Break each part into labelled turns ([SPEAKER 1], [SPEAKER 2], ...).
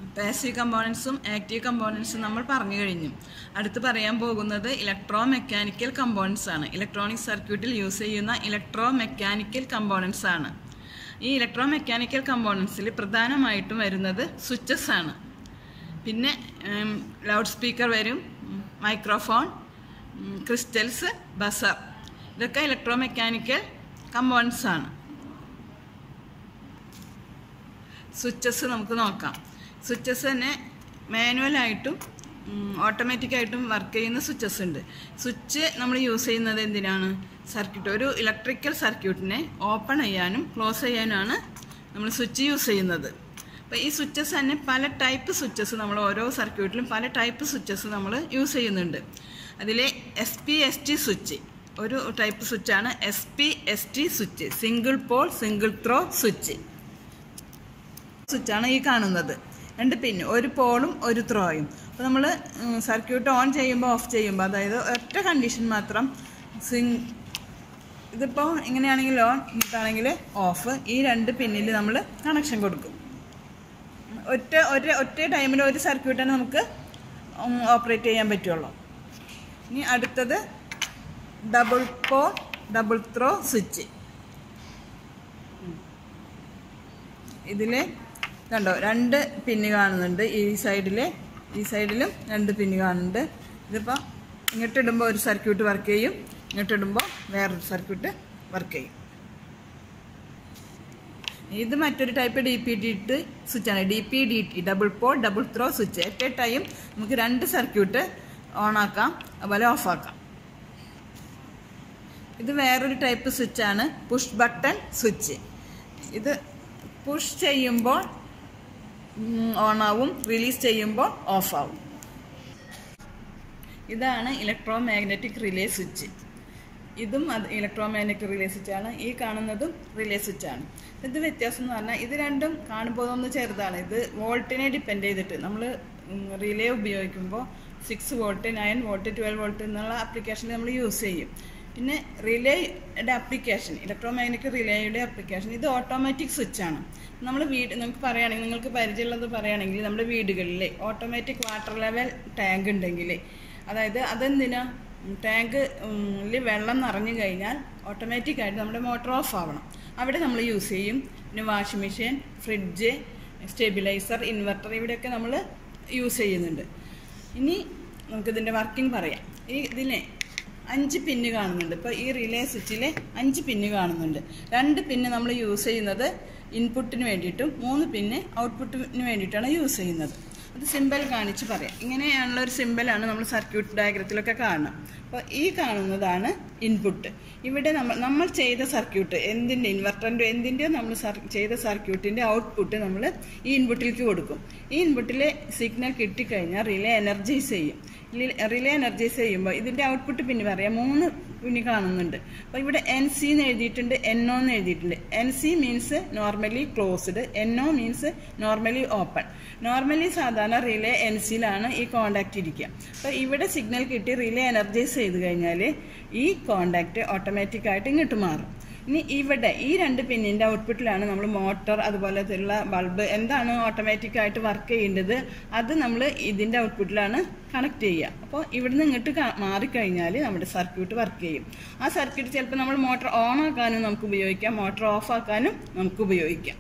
[SPEAKER 1] passive കമ്പോണൻസും active കമ്പോണൻസും നമ്മൾ പറഞ്ഞു കഴിഞ്ഞു അടുത്ത് പറയാൻ പോകുന്നത് ഇലക്ട്രോ മെക്കാനിക്കൽ കമ്പോണൻസ് ആണ് ഇലക്ട്രോണിക് സർക്യൂട്ടിൽ യൂസ് ചെയ്യുന്ന ഇലക്ട്രോ മെക്കാനിക്കൽ കമ്പോണൻസ് ആണ് ഈ ഇലക്ട്രോ മെക്കാനിക്കൽ കമ്പോണൻസിൽ പ്രധാനമായിട്ടും വരുന്നത് സ്വിച്ചസ് ആണ് പിന്നെ ലൗഡ് സ്പീക്കർ വരും മൈക്രോഫോൺ ക്രിസ്റ്റൽസ് ബസർ ഇതൊക്കെ ഇലക്ട്രോ മെക്കാനിക്കൽ കമ്പോണൻസ് ആണ് സ്വിച്ചസ് നമുക്ക് നോക്കാം സ്വിച്ചസ് തന്നെ മാനുവലായിട്ടും ഓട്ടോമാറ്റിക്കായിട്ടും വർക്ക് ചെയ്യുന്ന സ്വിച്ചസ് ഉണ്ട് സ്വിച്ച് നമ്മൾ യൂസ് ചെയ്യുന്നത് എന്തിനാണ് സർക്യൂട്ട് ഒരു ഇലക്ട്രിക്കൽ സർക്യൂട്ടിനെ ഓപ്പൺ ചെയ്യാനും ക്ലോസ് ചെയ്യാനുമാണ് നമ്മൾ സ്വിച്ച് യൂസ് ചെയ്യുന്നത് അപ്പോൾ ഈ സ്വിച്ചസ് തന്നെ പല ടൈപ്പ് സ്വിച്ചസ് നമ്മൾ ഓരോ സർക്യൂട്ടിലും പല ടൈപ്പ് സ്വിച്ചസ് നമ്മൾ യൂസ് ചെയ്യുന്നുണ്ട് അതിലെ S P S T switch ഒരു ടൈപ്പ് സ്വിച്ചാണ് S P S T switch single pole single throw switch സ്വിച്ചാണ് ഈ കാണുന്നത് രണ്ട് പിന്ന് ഒരു പോളും ഒരു ത്രോയും അപ്പോൾ നമ്മൾ സർക്യൂട്ട് ഓൺ ചെയ്യുമ്പോൾ ഓഫ് ചെയ്യുമ്പോൾ അതായത് ഒറ്റ കണ്ടീഷൻ മാത്രം സിങ് ഇതിപ്പോൾ ഇങ്ങനെയാണെങ്കിൽ ഓൺ ഇതാണെങ്കിൽ ഓഫ് ഈ രണ്ട് പിന്നിൽ നമ്മൾ കണക്ഷൻ കൊടുക്കും ഒറ്റ ഒരു ഒറ്റ ടൈമിൽ ഒരു സർക്യൂട്ടാണ് നമുക്ക് ഓപ്പറേറ്റ് ചെയ്യാൻ പറ്റുള്ളൂ ഇനി അടുത്തത് ഡബിൾ പോ ഡബിൾ ത്രോ സ്വിച്ച് ഇതിൽ കണ്ടോ രണ്ട് പിന്ന് കാണുന്നുണ്ട് ഈ സൈഡിൽ ഈ സൈഡിലും രണ്ട് പിന്ന് കാണുന്നുണ്ട് ഇതിപ്പോൾ ഇങ്ങോട്ടിടുമ്പോൾ ഒരു സർക്യൂട്ട് വർക്ക് ചെയ്യും ഇങ്ങോട്ടിടുമ്പോൾ വേറൊരു സർക്യൂട്ട് വർക്ക് ചെയ്യും ഇത് മറ്റൊരു type D P D T സ്വിച്ചാണ് D P D T double pole double throw switch at a time നമുക്ക് രണ്ട് സർക്യൂട്ട് ഓണാക്കാം അതുപോലെ ഓഫാക്കാം ഇത് വേറൊരു ടൈപ്പ് സ്വിച്ചാണ് പുഷ് ബട്ടൺ സ്വിച്ച് ഇത് പുഷ് ചെയ്യുമ്പോൾ ഓണാവും റിലീസ് ചെയ്യുമ്പോൾ ഓഫാവും ഇതാണ് ഇലക്ട്രോ മാഗ്നറ്റിക് റിലേ സ്വിച്ച് ഇതും അത് ഇലക്ട്രോ മാഗ്നറ്റിക് റിലേ സ്വിച്ചാണ് ഈ കാണുന്നതും റിലേ സ്വിച്ചാണ് ഇത് വ്യത്യാസം എന്ന് പറഞ്ഞാൽ ഇത് രണ്ടും കാണുമ്പോൾ ഒന്ന് ചെറുതാണ് ഇത് വോൾട്ടിനെ ഡിപ്പെൻഡ് ചെയ്തിട്ട് നമ്മൾ റിലേ ഉപയോഗിക്കുമ്പോൾ six volt nine volt twelve volt എന്നുള്ള ആപ്ലിക്കേഷനിൽ നമ്മൾ യൂസ് ചെയ്യും പിന്നെ റിലേയുടെ ആപ്ലിക്കേഷൻ ഇലക്ട്രോ മാഗ്നറ്റിക് റിലേയുടെ ആപ്ലിക്കേഷൻ ഇത് ഓട്ടോമാറ്റിക് സ്വിച്ചാണ് നമ്മൾ വീട് നമുക്ക് പറയുകയാണെങ്കിൽ നിങ്ങൾക്ക് പരിചയമുള്ളത് പറയുകയാണെങ്കിൽ നമ്മുടെ വീടുകളിൽ ഓട്ടോമാറ്റിക് വാട്ടർ ലെവൽ ടാങ്ക് ഉണ്ടെങ്കിൽ അതായത് അതെന്തിനാ ടാങ്കിൽ വെള്ളം നിറഞ്ഞു കഴിഞ്ഞാൽ ഓട്ടോമാറ്റിക്കായിട്ട് നമ്മുടെ മോട്ടർ ഓഫ് ആവണം അവിടെ നമ്മൾ യൂസ് ചെയ്യും പിന്നെ washing machine fridge stabiliser inverter ഇവിടെയൊക്കെ നമ്മൾ യൂസ് ചെയ്യുന്നുണ്ട് ഇനി നമുക്കിതിൻ്റെ വർക്കിംഗ് പറയാം ഈ ഇതിനെ അഞ്ച് പിന്ന് കാണുന്നുണ്ട് ഇപ്പോൾ ഈ റിലേ സ്വിച്ചിൽ അഞ്ച് പിന്ന് കാണുന്നുണ്ട് രണ്ട് പിന്ന് നമ്മൾ യൂസ് ചെയ്യുന്നത് ഇൻപുട്ടിന് വേണ്ടിയിട്ടും മൂന്ന് പിന്ന് ഔട്ട്പുട്ടിന് വേണ്ടിയിട്ടാണ് യൂസ് ചെയ്യുന്നത് അത് സിമ്പിൾ കാണിച്ച് പറയാം ഇങ്ങനെയാണുള്ള ഒരു സിമ്പിളാണ് നമ്മൾ സർക്യൂട്ട് ഡയഗ്രത്തിലൊക്കെ കാണുന്നത് അപ്പോൾ ഈ കാണുന്നതാണ് ഇൻപുട്ട് ഇവിടെ നമ്മൾ നമ്മൾ ചെയ്ത സർക്യൂട്ട് എന്തിൻ്റെ ഇൻവെർട്ടറിൻ്റെ എന്തിൻ്റെയോ നമ്മൾ ചെയ്ത സർക്യൂട്ടിൻ്റെ ഔട്ട്പുട്ട് നമ്മൾ ഈ ഇൻപുട്ടിലേക്ക് കൊടുക്കും ഈ ഇൻപുട്ടിൽ സിഗ്നൽ കിട്ടിക്കഴിഞ്ഞാൽ റിലേ എനർജൈസ് ചെയ്യും റിലേ എനർജൈസ് ചെയ്യുമ്പോൾ ഇതിൻ്റെ ഔട്ട്പുട്ട് പിന്നെ പറയാം മൂന്ന് പിന്നെ കാണുന്നുണ്ട് അപ്പോൾ ഇവിടെ എൻ സി എന്ന് എഴുതിയിട്ടുണ്ട് എൻ ഒ എന്ന് എഴുതിയിട്ടുണ്ട് N C means normally closed N O means normally open normally സാധാരണ റിലേ എൻ സിയിലാണ് ഈ കോണ്ടാക്റ്റ് ഇരിക്കുക അപ്പോൾ ഇവിടെ സിഗ്നൽ കിട്ടി റിലേ എനർജൈസ് ചെയ്ത് കഴിഞ്ഞാൽ ഈ കോണ്ടാക്റ്റ് ഓട്ടോമാറ്റിക്കായിട്ട് ഇങ്ങോട്ട് മാറും ഇനി ഇവിടെ ഈ രണ്ട് പിന്നിൻ്റെ ഔട്ട്പുട്ടിലാണ് നമ്മൾ മോട്ടോർ അതുപോലത്തെയുള്ള ബൾബ് എന്താണ് ഓട്ടോമാറ്റിക്കായിട്ട് വർക്ക് ചെയ്യേണ്ടത് അത് നമ്മൾ ഇതിൻ്റെ ഔട്ട്പുട്ടിലാണ് കണക്ട് ചെയ്യുക അപ്പോൾ ഇവിടുന്ന് ഇങ്ങോട്ട് മാറിക്കഴിഞ്ഞാൽ നമ്മുടെ സർക്യൂട്ട് വർക്ക് ചെയ്യും ആ സർക്യൂട്ട് ചിലപ്പോൾ നമ്മൾ മോട്ടോർ ഓൺ ആക്കാനും നമുക്ക് ഉപയോഗിക്കാം മോട്ടോർ ഓഫ് ആക്കാനും നമുക്ക് ഉപയോഗിക്കാം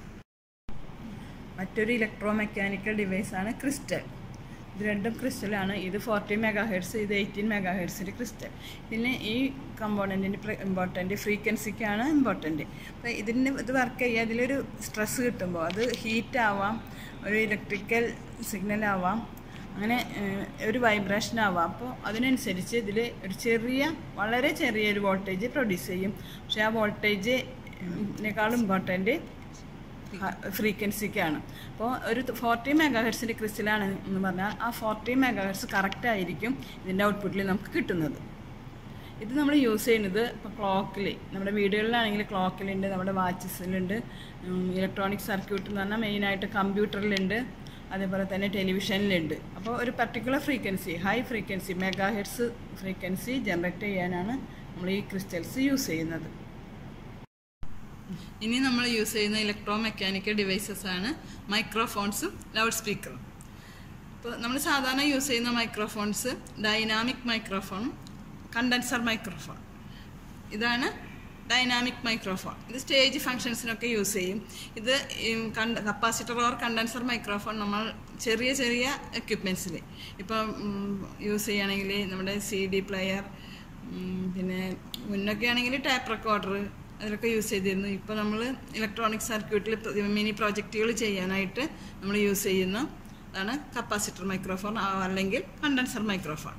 [SPEAKER 1] മറ്റൊരു ഇലക്ട്രോ മെക്കാനിക്കൽ ഡിവൈസാണ് ക്രിസ്റ്റൽ ഇത് രണ്ടും ക്രിസ്റ്റലാണ് ഇത് ഫോർട്ടി മെഗാ ഹെഡ്സ് ഇത് എയ്റ്റീൻ മെഗാ ഹെഡ്സിൻ്റെ ക്രിസ്റ്റൽ ഇതിന് ഈ കമ്പോണൻറ്റിൻ്റെ ഇമ്പോർട്ടൻ്റ് ഫ്രീക്വൻസിക്കാണ് ഇമ്പോർട്ടൻ്റ് അപ്പോൾ ഇതിന് ഇത് വർക്ക് ചെയ്യുക അതിലൊരു സ്ട്രെസ് കിട്ടുമ്പോൾ അത് ഹീറ്റ് ആവാം ഒരു ഇലക്ട്രിക്കൽ സിഗ്നൽ ആവാം അങ്ങനെ ഒരു വൈബ്രേഷൻ ആവാം അപ്പോൾ അതിനനുസരിച്ച് ഇതിൽ ഒരു ചെറിയ വളരെ ചെറിയൊരു വോൾട്ടേജ് പ്രൊഡ്യൂസ് ചെയ്യും പക്ഷേ ആ വോൾട്ടേജിനേക്കാളും ഇമ്പോർട്ടൻ്റ് ഫ്രീക്വൻസിക്കാണ് അപ്പോൾ ഒരു ഫോർട്ടി മെഗാ ഹെർട്സിൻ്റെ ക്രിസ്റ്റലാണ് എന്ന് പറഞ്ഞാൽ ആ ഫോർട്ടി മെഗാ ഹെർട്സ് കറക്റ്റ് ആയിരിക്കും ഇതിൻ്റെ ഔട്ട്പുട്ടിൽ നമുക്ക് കിട്ടുന്നത് ഇത് നമ്മൾ യൂസ് ചെയ്യുന്നത് ഇപ്പോൾ ക്ലോക്കിൽ നമ്മുടെ വീടുകളിലാണെങ്കിൽ ക്ലോക്കിലുണ്ട് നമ്മുടെ വാച്ചസിലുണ്ട് ഇലക്ട്രോണിക് സർക്യൂട്ട് എന്ന് പറഞ്ഞാൽ മെയിനായിട്ട് കമ്പ്യൂട്ടറിലുണ്ട് അതേപോലെ തന്നെ ടെലിവിഷനിലുണ്ട് അപ്പോൾ ഒരു particular frequency high frequency megahertz frequency generate ചെയ്യാനാണ് നമ്മൾ ഈ ക്രിസ്റ്റൽസ് യൂസ് ചെയ്യുന്നത് ഇനി നമ്മൾ യൂസ് ചെയ്യുന്ന ഇലക്ട്രോ മെക്കാനിക്കൽ ഡിവൈസസ് ആണ് മൈക്രോഫോൺസും ലൗഡ് സ്പീക്കറും ഇപ്പോൾ നമ്മൾ സാധാരണ യൂസ് ചെയ്യുന്ന microphones dynamic microphone condenser microphone ഇതാണ് ഡൈനാമിക് മൈക്രോഫോൺ ഇത് സ്റ്റേജ് ഫങ്ഷൻസിനൊക്കെ യൂസ് ചെയ്യും ഇത് കപ്പാസിറ്റർ ഓർ കണ്ടൻസർ മൈക്രോഫോൺ നമ്മൾ ചെറിയ ചെറിയ എക്യുപ്മെൻറ്റ്സിൽ ഇപ്പം യൂസ് ചെയ്യുകയാണെങ്കിൽ നമ്മുടെ സി ഡി പ്ലെയർ പിന്നെ മുന്നൊക്കെ ആണെങ്കിൽ ടാപ്പ് റെക്കോർഡർ അതിലൊക്കെ യൂസ് ചെയ്തിരുന്നു ഇപ്പോൾ നമ്മൾ ഇലക്ട്രോണിക് സർക്യൂട്ടിൽ മിനി പ്രോജക്റ്റുകൾ ചെയ്യാനായിട്ട് നമ്മൾ യൂസ് ചെയ്യുന്ന അതാണ് കപ്പാസിറ്റർ മൈക്രോഫോൺ അല്ലെങ്കിൽ കണ്ടൻസർ മൈക്രോഫോൺ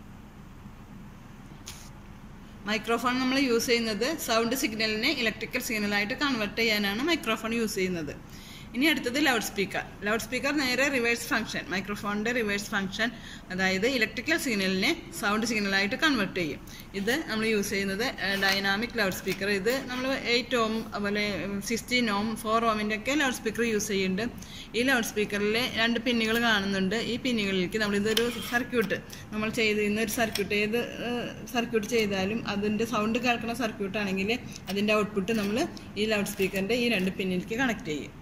[SPEAKER 1] മൈക്രോഫോൺ നമ്മൾ യൂസ് ചെയ്യുന്നത് സൗണ്ട് സിഗ്നലിനെ ഇലക്ട്രിക്കൽ സിഗ്നലായിട്ട് കൺവേർട്ട് ചെയ്യാനാണ് മൈക്രോഫോൺ യൂസ് ചെയ്യുന്നത് ഇനി അടുത്തത് ലൗഡ് സ്പീക്കർ ലൗഡ് സ്പീക്കർ നേരെ റിവേഴ്സ് ഫംഗ്ഷൻ മൈക്രോഫോണിൻ്റെ റിവേഴ്സ് ഫംഗ്ഷൻ അതായത് ഇലക്ട്രിക്കൽ സിഗ്നലിനെ സൗണ്ട് സിഗ്നലായിട്ട് കൺവേർട്ട് ചെയ്യും ഇത് നമ്മൾ യൂസ് ചെയ്യുന്നത് ഡൈനാമിക് ലൗഡ് സ്പീക്കർ ഇത് നമ്മൾ എയ്റ്റ് ഓം അതുപോലെ സിക്സ്റ്റീൻ ഓം ഫോർ ഓമിൻ്റെ ഒക്കെ ലൗഡ് സ്പീക്കർ യൂസ് ചെയ്യുന്നുണ്ട് ഈ ലൗഡ് സ്പീക്കറിൽ രണ്ട് പിന്നുകൾ കാണുന്നുണ്ട് ഈ പിന്നുകളിലേക്ക് നമ്മളിതൊരു സർക്യൂട്ട് നമ്മൾ ചെയ്യുന്ന ഒരു സർക്യൂട്ട് ഏത് സർക്യൂട്ട് ചെയ്താലും അതിൻ്റെ സൗണ്ട് കേൾക്കുന്ന സർക്യൂട്ട് ആണെങ്കിൽ അതിൻ്റെ ഔട്ട്പുട്ട് നമ്മൾ ഈ ലൗഡ് സ്പീക്കറിൻ്റെ ഈ രണ്ട് പിന്നിലേക്ക് കണക്ട് ചെയ്യും